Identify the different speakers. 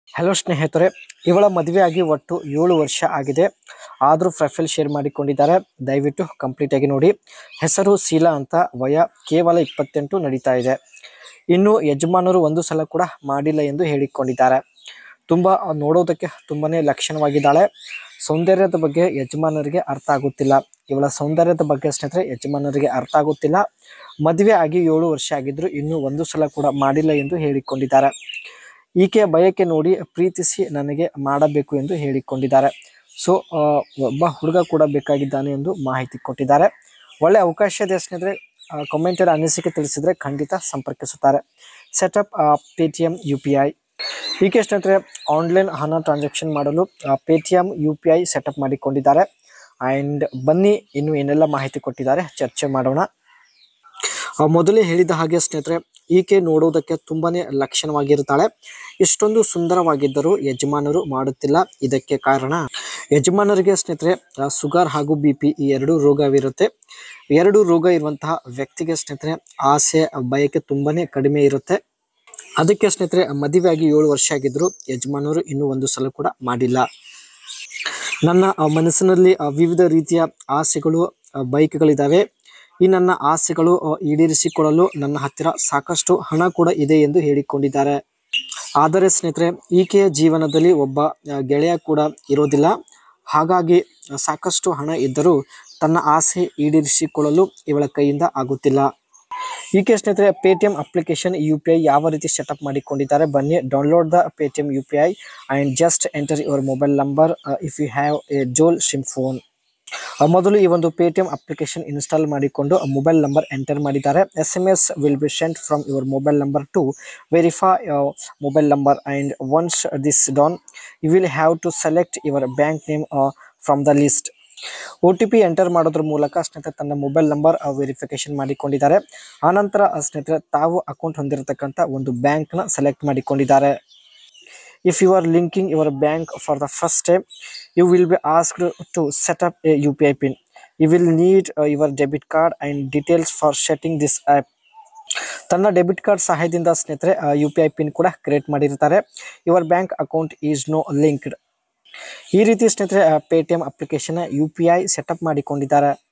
Speaker 1: hello ಸ್ನೇಹಿತರೆ ಇವಳ ಮದುವೆಯಾಗಿ ಒಟ್ಟು ಏಳು ವರ್ಷ ಆಗಿದೆ ಆದರೂ ಪ್ರೊಫೈಲ್ ಶೇರ್ ಮಾಡಿಕೊಂಡಿದ್ದಾರೆ ದಯವಿಟ್ಟು ಕಂಪ್ಲೀಟ್ ಆಗಿ ನೋಡಿ ಹೆಸರು ಶೀಲಾ ಅಂತ ವಯ ಕೇವಲ ಇಪ್ಪತ್ತೆಂಟು ನಡೀತಾ ಇದೆ ಇನ್ನು ಯಜಮಾನರು ಒಂದು ಸಲ ಕೂಡ ಮಾಡಿಲ್ಲ ಎಂದು ಹೇಳಿಕೊಂಡಿದ್ದಾರೆ ತುಂಬ ನೋಡೋದಕ್ಕೆ ತುಂಬಾನೇ ಲಕ್ಷಣವಾಗಿದ್ದಾಳೆ ಸೌಂದರ್ಯದ ಬಗ್ಗೆ ಯಜಮಾನರಿಗೆ ಅರ್ಥ ಆಗುತ್ತಿಲ್ಲ ಇವಳ ಸೌಂದರ್ಯದ ಬಗ್ಗೆ ಸ್ನೇಹಿತರೆ ಯಜಮಾನರಿಗೆ ಅರ್ಥ ಆಗುತ್ತಿಲ್ಲ ಮದುವೆ ಆಗಿ ಏಳು ವರ್ಷ ಆಗಿದ್ರು ಇನ್ನೂ ಒಂದು ಸಲ ಕೂಡ ಮಾಡಿಲ್ಲ ಎಂದು ಹೇಳಿಕೊಂಡಿದ್ದಾರೆ ಈಕೆಯ ಬಯಕೆ ನೋಡಿ ಪ್ರೀತಿಸಿ ನನಗೆ ಮಾಡಬೇಕು ಎಂದು ಹೇಳಿಕೊಂಡಿದ್ದಾರೆ ಸೊ ಒಬ್ಬ ಹುಡುಗ ಕೂಡ ಬೇಕಾಗಿದ್ದಾನೆ ಎಂದು ಮಾಹಿತಿ ಕೊಟ್ಟಿದ್ದಾರೆ ಒಳ್ಳೆ ಅವಕಾಶ ಇದೆ ಸ್ನೇಹಿತರೆ ಕಮೆಂಟಲ್ಲಿ ಅನಿಸಿಕೆ ತಿಳಿಸಿದ್ರೆ ಖಂಡಿತ ಸಂಪರ್ಕಿಸುತ್ತಾರೆ setup Paytm U P I ಈಕೆ ಸ್ನೇಹಿತರೆ ಆನ್ಲೈನ್ ಹಣ ಟ್ರಾನ್ಸಾಕ್ಷನ್ ಮಾಡಲು Paytm U P I setup ಮಾಡಿಕೊಂಡಿದ್ದಾರೆ ಆ್ಯಂಡ್ ಬನ್ನಿ ಇನ್ನು ಏನೆಲ್ಲ ಮಾಹಿತಿ ಕೊಟ್ಟಿದ್ದಾರೆ ಚರ್ಚೆ ಮಾಡೋಣ ಆ, ಮೊದಲೇ ಹೇಳಿದ ಹಾಗೆ ಸ್ನೇಹಿತರೆ ಈಕೆ ನೋಡುವುದಕ್ಕೆ ತುಂಬಾನೇ ಲಕ್ಷಣವಾಗಿರುತ್ತಾಳೆ ಇಷ್ಟೊಂದು ಸುಂದರವಾಗಿದ್ದರೂ ಯಜಮಾನರು ಮಾಡುತ್ತಿಲ್ಲ ಇದಕ್ಕೆ ಕಾರಣ ಯಜಮಾನರಿಗೆ ಸ್ನೇಹಿತರೆ ಸುಗರ್ ಹಾಗೂ ಬಿ ಪಿ ಈ ಎರಡು ರೋಗವಿರುತ್ತೆ ಎರಡು ರೋಗ ಇರುವಂತಹ ವ್ಯಕ್ತಿಗೆ ಸ್ನೇಹಿತರೆ ಆಸೆ ಬಯಕೆ ತುಂಬಾನೇ ಕಡಿಮೆ ಇರುತ್ತೆ ಅದಕ್ಕೆ ಸ್ನೇಹಿತರೆ ಮದುವೆಯಾಗಿ ಏಳು ವರ್ಷ ಆಗಿದ್ರು ಯಜಮಾನರು ಇನ್ನೂ ಒಂದು ಸಲ ಕೂಡ ಮಾಡಿಲ್ಲ ನನ್ನ ಆ, ಮನಸ್ಸಿನಲ್ಲಿ ಆ, ವಿವಿಧ ರೀತಿಯ ಆಸೆಗಳು ಆ, ಬೈಕ್ಗಳಿದ್ದಾವೆ ಈ ನನ್ನ ಆಸೆಗಳು ಆ, ಈಡೇರಿಸಿಕೊಳ್ಳಲು ನನ್ನ ಹತ್ತಿರ ಸಾಕಷ್ಟು ಹಣ ಕೂಡ ಇದೆ ಎಂದು ಹೇಳಿಕೊಂಡಿದ್ದಾರೆ ಆದರೆ ಸ್ನೇಹಿತರೆ ಈಕೆಯ ಜೀವನದಲ್ಲಿ ಒಬ್ಬ ಆ, ಗೆಳೆಯ ಕೂಡ ಇರೋದಿಲ್ಲ ಹಾಗಾಗಿ ಆ, ಸಾಕಷ್ಟು ಹಣ ಇದ್ದರೂ ತನ್ನ ಆಸೆ ಈಡೇರಿಸಿಕೊಳ್ಳಲು ಇವಳ ಕೈಯಿಂದ ಆಗುತ್ತಿಲ್ಲ ಈಕೆ ಸ್ನೇಹಿತರೆ Paytm application U P I ಯಾವ ರೀತಿ ಸೆಟಪ್ ಮಾಡಿಕೊಂಡಿದ್ದಾರೆ ಬನ್ನಿ download the Paytm U P I and just enter your mobile number if you have a dual SIM phone ಮೊದಲು ಈ ಒಂದು Paytm application install ಮಾಡಿಕೊಂಡು mobile number enter ಮಾಡಿದ್ದಾರೆ S M S will be sent from your mobile number to verify mobile number and once this done you will have to select your bank name from the list O T P enter ಮಾಡೋದ್ರ ಮೂಲಕ ಸ್ನೇಹಿತರೆ ತನ್ನ mobile number verification ಮಾಡಿಕೊಂಡಿದ್ದಾರೆ ಆನಂತರ ಆ ಸ್ನೇಹಿತರೆ ತಾವು account ಹೊಂದಿರತಕ್ಕಂಥ ಒಂದು ಬ್ಯಾಂಕ್ನ ಸೆಲೆಕ್ಟ್ ಮಾಡಿಕೊಂಡಿದ್ದಾರೆ if you are linking your bank for the first time you will be asked to set up a U P I PIN you will need your debit card and details for setting this app ತನ್ನ debit card ಸಹಾಯದಿಂದ ಸ್ನೇಹಿತರೆ U P I PIN ಕೂಡ create ಮಾಡಿರ್ತಾರೆ your bank account is now linked ಈ ರೀತಿ ಸ್ನೇಹಿತರೆ Paytm application U P I setup ಮಾಡಿಕೊಂಡಿದ್ದಾರೆ